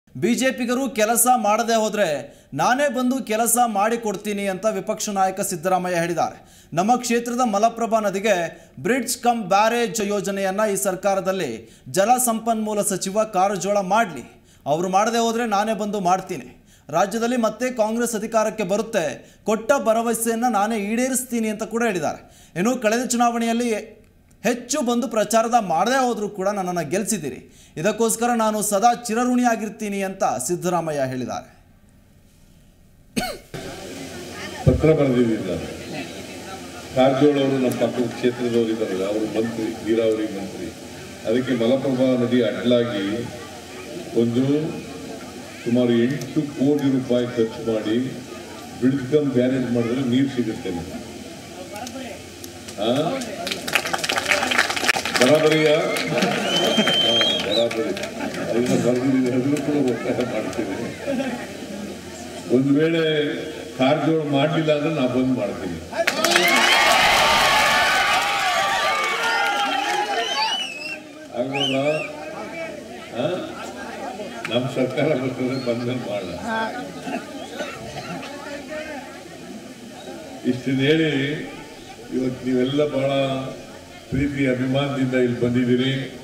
ಬಿಜೆಪಿಗರು ಕೆಲಸ ಮಾಡದೆ ಹೋದ್ರೆ ನಾನೇ ಬಂದು ಕೆಲಸ ಮಾಡಿಕೊಡ್ತೀನಿ ಅಂತ ವಿಪಕ್ಷ ನಾಯಕ ಸಿದ್ದರಾಮಯ್ಯ ಹೇಳಿದ್ದಾರೆ ನಮ್ಮ ಕ್ಷೇತ್ರದ ಮಲಪ್ರಭಾ ನದಿಗೆ ಬ್ರಿಡ್ಜ್ ಕಮ್ ಬ್ಯಾರೇಜ್ ಯೋಜನೆಯನ್ನ ಈ ಸರ್ಕಾರದಲ್ಲಿ ಜಲ ಸಂಪನ್ಮೂಲ ಸಚಿವ ಕಾರಜೋಳ ಮಾಡಲಿ ಅವರು ಮಾಡದೆ ಹೋದ್ರೆ ನಾನೇ ಬಂದು ಮಾಡ್ತೀನಿ ರಾಜ್ಯದಲ್ಲಿ ಮತ್ತೆ ಕಾಂಗ್ರೆಸ್ ಅಧಿಕಾರಕ್ಕೆ ಬರುತ್ತೆ ಕೊಟ್ಟ ಭರವಸೆಯನ್ನು ನಾನೇ ಈಡೇರಿಸ್ತೀನಿ ಅಂತ ಕೂಡ ಹೇಳಿದ್ದಾರೆ ಇನ್ನು ಕಳೆದ ಚುನಾವಣೆಯಲ್ಲಿ ಹೆಚ್ಚು ಬಂದು ಪ್ರಚಾರದ ಮಾಡದೇ ಹೋದರೂ ಕೂಡ ನನ್ನನ್ನು ಗೆಲ್ಲಿಸಿದ್ದೀರಿ ಇದಕ್ಕೋಸ್ಕರ ನಾನು ಸದಾ ಚಿರಋಣಿಯಾಗಿರ್ತೀನಿ ಅಂತ ಸಿದ್ದರಾಮಯ್ಯ ಹೇಳಿದ್ದಾರೆ ಪತ್ರ ಬರೆದಿದ್ದಾರೆ ಕಾರಜೋಳ ಅವರು ನಮ್ಮ ಪಕ್ಕದ ಕ್ಷೇತ್ರದವರು ಇದ್ದಾರಲ್ಲ ಅವರು ಮಂತ್ರಿ ನೀರಾವರಿ ಮಂತ್ರಿ ಅದಕ್ಕೆ ಮಲಪ್ರಭಾ ನದಿ ಅಡ್ಡಲಾಗಿ ಒಂದು ಸುಮಾರು ಎಂಟು ಕೋಟಿ ರೂಪಾಯಿ ಖರ್ಚು ಮಾಡಿ ಬಿಡ್ಕಮ್ ಬ್ಯಾರೇಜ್ ಮಾಡಿದ್ರೆ ನೀರು ಸಿಗುತ್ತೆ ನಮ್ಗೆ. ಆ? ಬರಾಬರಿಯಾ ಹಾ, ಬರಾಬರಿ ಅದನ್ನ ಬರೆದಿದ್ದೀನಿ ಅದನ್ನು ಕೂಡ ಒತ್ತಾಯ ಮಾಡ್ತೀನಿ ಒಂದು ವೇಳೆ ಕಾರಜೋಳ ಮಾಡಲಿಲ್ಲ ಅಂದ್ರೆ ನಾ ಬಂದ್ ಮಾಡ್ತೀನಿ ಆಗೋಲ್ಲ ಆ? ನಮ್ಮ ಸರ್ಕಾರ ಬರ್ತದೆ ಬಂದ್ಮೇಲೆ ಮಾಡ ಇಷ್ಟನ್ನ ಹೇಳಿ ಇವತ್ತು ನೀವೆಲ್ಲ ಬಹಳ ಪ್ರೀತಿ ಅಭಿಮಾನದಿಂದ ಇಲ್ಲಿ ಬಂದಿದ್ದೀರಿ